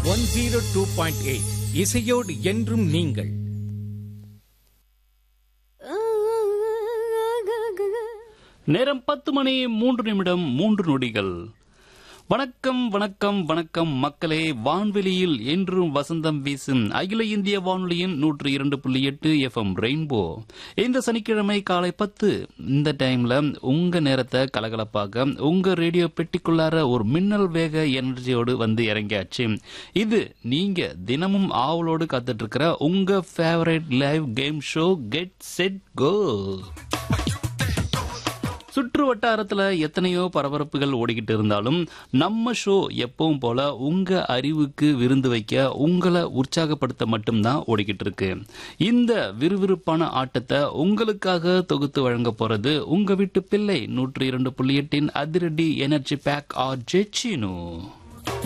one zero two point eight இசையோடு என்றும் நீங்கள் நேரம் பத்து மணி மூன்று நிமிடம் மூன்று நொடிகள் வணக்கம் வணக்கம் வணக்கம் மக்களே வான்வெளியில் என்றும் வசந்தம் வீசும் அகில இந்திய வானொலியின் நூற்று இரண்டு புள்ளி எட்டு எஃப்எம் ரெயின்போ இந்த சனிக்கிழமை காலை பத்து இந்த டைம்ல உங்க நேரத்தை கலகலப்பாக உங்க ரேடியோ பெட்டிக்குள்ளார ஒரு மின்னல் வேக எனர்ஜியோடு வந்து இறங்கியாச்சு இது நீங்க தினமும் ஆவலோடு காத்துட்டு இருக்கிற உங்க favourite live game show get set go சுற்று வட்டாரத்துல எத்தனையோ பரபரப்புகள் ஓடிக்கிட்டு இருந்தாலும் நம்ம ஷோ எப்பவும் போல உங்க அறிவுக்கு விருந்து வைக்க உங்களை உற்சாகப்படுத்த மட்டும்தான் ஓடிக்கிட்டு இருக்கு இந்த விறுவிறுப்பான ஆட்டத்தை உங்களுக்காக தொகுத்து வழங்க போறது உங்க வீட்டு பிள்ளை நூற்றி இரண்டு புள்ளி எட்டின் அதிரடி எனர்ஜி பேக் ஆர் ஜெச்சினு